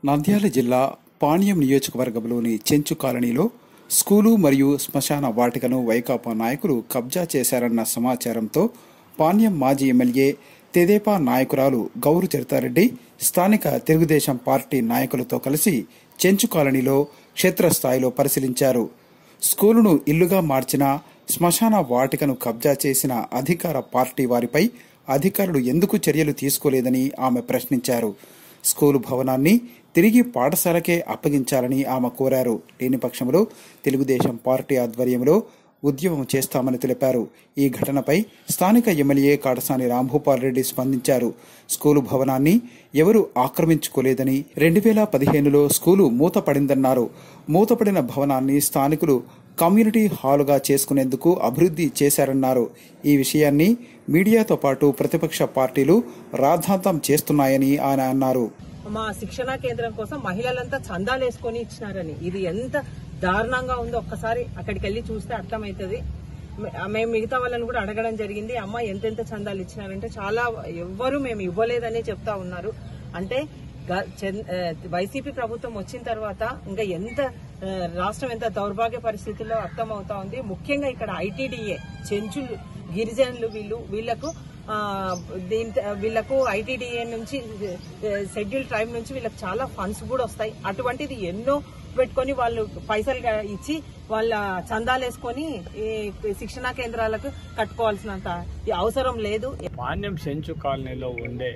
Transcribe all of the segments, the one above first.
నంద్యాల జిల్లా పాణ్యం నియోజకవర్గంలోని చెంచు కాలనీలో స్కూలు మరియు శ్మశాన వాటికను వైకాపా నాయకులు కబ్జా చేశారన్న సమాచారంతో పాణ్యం మాజీ ఎమ్మెల్యే తెదేపా నాయకురాలు గౌరు చరితారెడ్డి స్థానిక తెలుగుదేశం పార్టీ నాయకులతో కలిసి చెంచు కాలనీలో క్షేత్రస్థాయిలో పరిశీలించారు స్కూలును ఇల్లుగా మార్చిన శ్మశాన వాటికను కబ్జా చేసిన అధికార పార్టీ వారిపై అధికారులు ఎందుకు చర్యలు తీసుకోలేదని ఆమె ప్రశ్నించారు స్కూలు భవనాన్ని తిరిగి పాఠశాలకే అప్పగించాలని ఆమె కోరారు లేని పక్షంలో తెలుగుదేశం పార్టీ ఆధ్వర్యంలో ఉద్యమం చేస్తామని తెలిపారు ఈ ఘటనపై స్థానిక ఎమ్మెల్యే కాటసాని రాంభూపాల్ రెడ్డి స్పందించారు స్కూలు భవనాన్ని ఎవరు ఆక్రమించుకోలేదని రెండు వేల పదిహేనులో స్కూలు మూతపడిందన్నారు మూతపడిన భవనాన్ని స్థానికులు కమ్యూనిటీ హాలుగా చేసుకునేందుకు అభివృద్ధి చేశారన్నారు ఈ విషయాన్ని మీడియాతో పాటు ప్రతిపక్ష పార్టీలు రాద్ధాంతం చేస్తున్నాయని ఆయన అన్నారు మా శిక్షణ కేంద్రం కోసం మహిళలంతా చందాలు వేసుకొని ఇచ్చినారని ఇది ఎంత దారుణంగా ఉందో ఒక్కసారి అక్కడికి వెళ్ళి చూస్తే అర్థమవుతుంది మే- మేము మిగతా వాళ్ళని కూడా అడగడం జరిగింది అమ్మ ఎంతెంత చందాలు ఇచ్చినారంటే చాలా ఎవ్వరు మేము ఇవ్వలేదనే చెప్తా ఉన్నారు అంటే గ- చెన్- ఆ, వైసీపీ ప్రభుత్వం వచ్చిన తర్వాత ఇంకా ఎంత ఆ, రాష్ట్రం ఎంత దౌర్భాగ్య పరిస్థితుల్లో అర్థమవుతా ఉంది ముఖ్యంగా ఇక్కడ ఐటీడీఏ చెంచులు గిరిజనులు వీళ్ళు వీళ్లకు ఆ, దీని వీళ్ళకు ఐటీడీఏ నుంచి షెడ్యూల్ ట్రైబ్ నుంచి వీళ్ళకి చాలా ఫండ్స్ కూడా వస్తాయి అటువంటిది ఎన్నో పెట్టుకొని వాళ్ళు పైసలు గా- ఇచ్చి వాళ్ళ చందాలు వేసుకొని ఈ శిక్షణా కేంద్రాలకు కట్టుకోవాల్సినంత ఈ అవసరం లేదు పాణ్యం సెంచు కాలనీలో ఉండే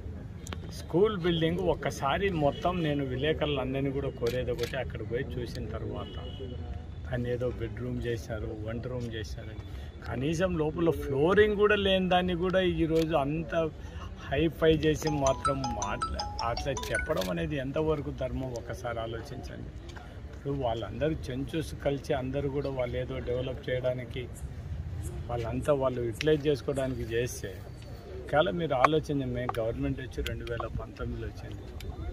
స్కూల్ బిల్డింగ్ ఒక్కసారి మొత్తం నేను విలేకరులందరినీ కూడా కోరేది ఒకటి అక్కడ పోయి చూసిన తర్వాత దాన్ని ఏదో బెడ్రూమ్ చేశారు వంట రూమ్ చేశారని కనీసం లోపల ఫ్లోరింగ్ కూడా లేని దాన్ని కూడా ఈరోజు అంత హైఫై చేసి మాత్రం మాట్లా అట్లా చెప్పడం అనేది ఎంతవరకు ధర్మం ఒకసారి ఆలోచించండి ఇప్పుడు వాళ్ళందరూ చెంచూస్ కలిసి అందరూ కూడా వాళ్ళు ఏదో డెవలప్ చేయడానికి వాళ్ళంతా వాళ్ళు యూటిలైజ్ చేసుకోవడానికి చేస్తే ఒకవేళ మీరు ఆలోచన మేము గవర్నమెంట్ వచ్చి రెండు వేల పంతొమ్మిదిలో వచ్చింది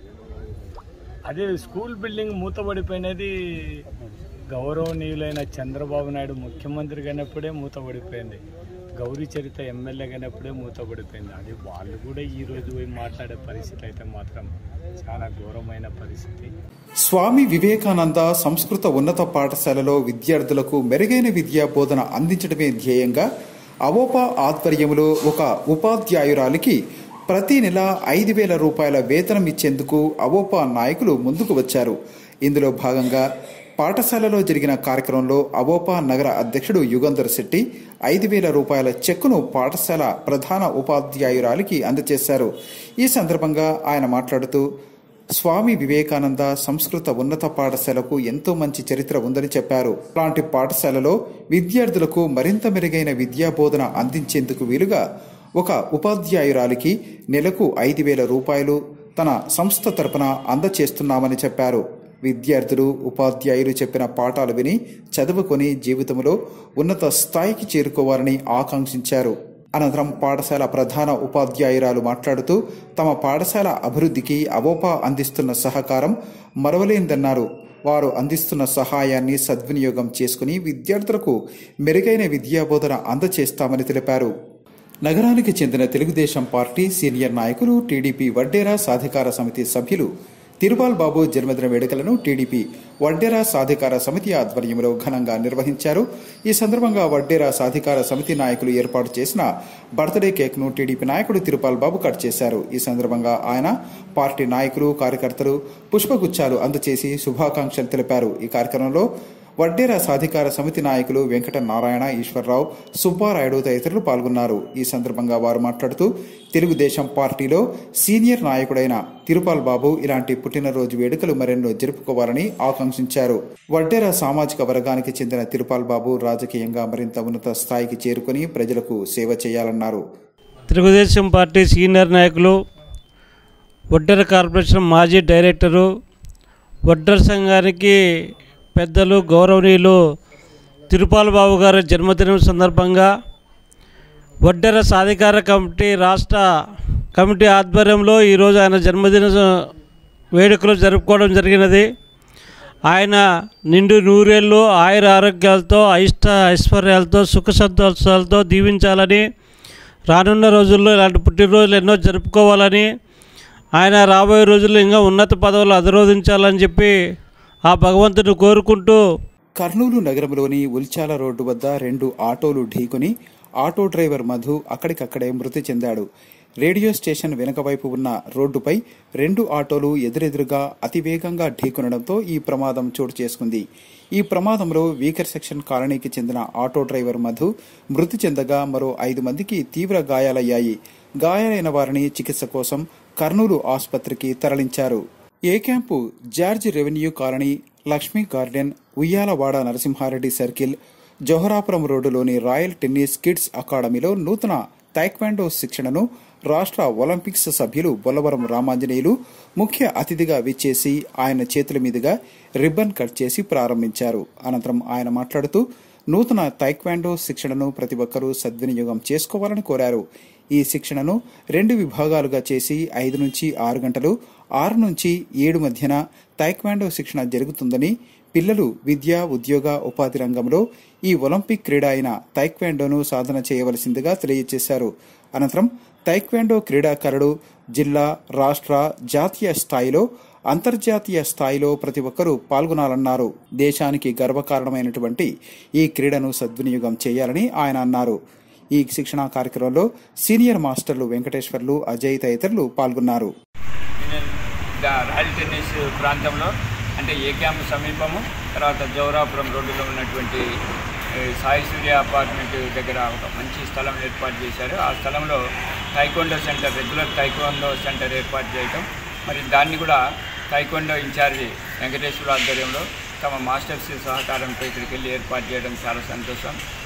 అదే స్కూల్ బిల్డింగ్ మూతపడిపోయినది గౌరవనీయులైన చంద్రబాబు నాయుడు ముఖ్యమంత్రి అయినప్పుడే మూతపడిపోయింది గౌరీ చరిత ఎమ్మెల్యే అయినప్పుడే మూతపడిపోయింది అది వాళ్ళు కూడా ఈ రోజు పోయి మాట్లాడే పరిస్థితి అయితే మాత్రం చాలా ఘోరమైన పరిస్థితి స్వామి వివేకానంద సంస్కృత ఉన్నత పాఠశాలలో విద్యార్థులకు మెరుగైన విద్యా బోధన అందించడమే ధ్యేయంగా అవోపా ఆధ్వర్యంలో ఒక ఉపాధ్యాయురాలికి ప్రతి నెల ఐదు వేల రూపాయల వేతనం ఇచ్చేందుకు అవోపా నాయకులు ముందుకు వచ్చారు ఇందులో భాగంగా పాఠశాలలో జరిగిన కార్యక్రమంలో అవోపా నగర అధ్యక్షుడు యుగంధర్ శెట్టి ఐదు వేల రూపాయల చెక్కును పాఠశాల ప్రధాన ఉపాధ్యాయురాలికి అందజేశారు ఈ సందర్భంగా ఆయన మాట్లాడుతూ స్వామి వివేకానంద సంస్కృత ఉన్నత పాఠశాలకు ఎంతో మంచి చరిత్ర ఉందని చెప్పారు అలాంటి పాఠశాలలో విద్యార్థులకు మరింత మెరుగైన విద్యా బోధన అందించేందుకు వీలుగా ఒక ఉపాధ్యాయురాలికి నెలకు ఐదు వేల రూపాయలు తన సంస్థ తరపున అందచేస్తున్నామని చెప్పారు విద్యార్థులు ఉపాధ్యాయులు చెప్పిన పాఠాలు విని చదువుకొని జీవితంలో ఉన్నత స్థాయికి చేరుకోవాలని ఆకాంక్షించారు అనంతరం పాఠశాల ప్రధాన ఉపాధ్యాయురాలు మాట్లాడుతూ తమ పాఠశాల అభివృద్ధికి అవోపా అందిస్తున్న సహకారం మరవలేనిదన్నారు వారు అందిస్తున్న సహాయాన్ని సద్వినియోగం చేసుకుని విద్యార్థులకు మెరుగైన విద్యాబోధన అందచేస్తామని తెలిపారు నగరానికి చెందిన తెలుగుదేశం పార్టీ సీనియర్ నాయకులు టీడీపీ వడ్డేరా సాధికార సమితి సభ్యులు తిరుపాల్ బాబు జన్మదిన వేడుకలను టీడీపీ వడ్డేరా సాధికార సమితి ఆధ్వర్యంలో ఘనంగా నిర్వహించారు ఈ సందర్భంగా వడ్డేరా సాధికార సమితి నాయకులు ఏర్పాటు చేసిన బర్త్డే కేక్ ను టీడీపీ నాయకుడు తిరుపాల్ బాబు కట్ చేశారు ఈ సందర్భంగా ఆయన పార్టీ నాయకులు కార్యకర్తలు పుష్పగుచ్చాలు అందచేసి శుభాకాంక్షలు తెలిపారు ఈ కార్యక్రమంలో వడ్డేరా సాధికార సమితి నాయకులు వెంకట నారాయణ ఈశ్వరరావు సుబ్బారాయుడు తదితరులు పాల్గొన్నారు ఈ సందర్భంగా వారు మాట్లాడుతూ తెలుగుదేశం పార్టీలో సీనియర్ నాయకుడైన తిరుపాల్ బాబు ఇలాంటి పుట్టినరోజు వేడుకలు మరెన్నో జరుపుకోవాలని ఆకాంక్షించారు వడ్డేరా సామాజిక వర్గానికి చెందిన తిరుపాల్ బాబు రాజకీయంగా మరింత ఉన్నత స్థాయికి చేరుకుని ప్రజలకు సేవ చేయాలన్నారు తెలుగుదేశం పార్టీ సీనియర్ నాయకులు వడ్డెర కార్పొరేషన్ మాజీ డైరెక్టరు వడ్డెర సంఘానికి పెద్దలు గౌరవనీయులు తిరుపాల బాబు గారి జన్మదినం సందర్భంగా వడ్డెర సాధికార కమిటీ రాష్ట్ర కమిటీ ఆధ్వర్యంలో ఈరోజు ఆయన జన్మదిన వేడుకలు జరుపుకోవడం జరిగినది ఆయన నిండు నూరేళ్ళు ఆయుర ఆరోగ్యాలతో అయిష్ట ఐశ్వర్యాలతో సుఖ సంతోషాలతో దీవించాలని రానున్న రోజుల్లో ఇలాంటి పుట్టినరోజులు ఎన్నో జరుపుకోవాలని ఆయన రాబోయే రోజుల్లో ఇంకా ఉన్నత పదవులు అధిరోధించాలని చెప్పి ఆ భగవంతుని కోరుకుంటూ కర్నూలు నగరంలోని ఉల్చాల రోడ్డు వద్ద రెండు ఆటోలు ఢీకొని ఆటో డ్రైవర్ మధు అక్కడికక్కడే మృతి చెందాడు రేడియో స్టేషన్ వెనుక వైపు ఉన్న రోడ్డుపై రెండు ఆటోలు ఎదురెదురుగా అతివేగంగా ఢీకొనడంతో ఈ ప్రమాదం చోటు చేసుకుంది ఈ ప్రమాదంలో వీకర్ సెక్షన్ కాలనీకి చెందిన ఆటో డ్రైవర్ మధు మృతి చెందగా మరో ఐదు మందికి తీవ్ర గాయాలయ్యాయి గాయాలైన వారిని చికిత్స కోసం కర్నూలు ఆసుపత్రికి తరలించారు ఏ camp George revenue colony Lakshmi garden Uyyalawada Narasimha Reddy circle Joharapuram రోడ్డులోని రాయల్ టెన్నిస్ కిడ్స్ అకాడమీలో నూతన తైక్వాండో శిక్షణను రాష్ట్ర ఒలింపిక్స్ సభ్యులు బొల్లవరం రామాంజనేయులు ముఖ్య అతిథిగా విచ్చేసి ఆయన చేతుల మీదుగా రిబ్బన్ కట్ చేసి ప్రారంభించారు అనంతరం ఆయన మాట్లాడుతూ నూతన తైక్వాండో శిక్షణను ప్రతి ఒక్కరూ సద్వినియోగం చేసుకోవాలని కోరారు ఈ శిక్షణను రెండు విభాగాలుగా చేసి ఐదు నుంచి ఆరు గంటలు ఆరు నుంచి ఏడు మధ్యన తైక్వాండో శిక్షణ జరుగుతుందని పిల్లలు విద్య ఉద్యోగ ఉపాధి రంగంలో ఈ ఒలింపిక్ క్రీడ అయిన తైక్వాండోను సాధన చేయవలసిందిగా తెలియజేశారు అనంతరం తైక్వాండో క్రీడాకారుడు జిల్లా రాష్ట్ర జాతీయ స్థాయిలో అంతర్జాతీయ స్థాయిలో ప్రతి ఒక్కరూ పాల్గొనాలన్నారు దేశానికి గర్వకారణమైనటువంటి ఈ క్రీడను సద్వినియోగం చేయాలని ఆయన అన్నారు ఈ శిక్షణా కార్యక్రమంలో సీనియర్ మాస్టర్లు వెంకటేశ్వర్లు అజయ్ తదితరులు పాల్గొన్నారు యూనియన్ గా- రాయల్ టెన్నిస్ ప్రాంతంలో అంటే ఏ క్యాంప్ సమీపము తర్వాత జౌరాపురం రోడ్డులో ఉన్నటువంటి ఏ, సాయి సూర్య అపార్ట్మెంట్ దగ్గర ఒక మంచి స్థలం ఏర్పాటు చేశారు ఆ స్థలంలో taekwondo center regular taekwondo center ఏర్పాటు చేయటం మరి దాన్ని కూడా టైకోండో ఇన్ఛార్జి వెంకటేశ్వర ఆధ్వర్యంలో తమ మాస్టర్స్ సహకారంతో ఇక్కడికి వెళ్ళి ఏర్పాటు చేయడం చాలా సంతోషం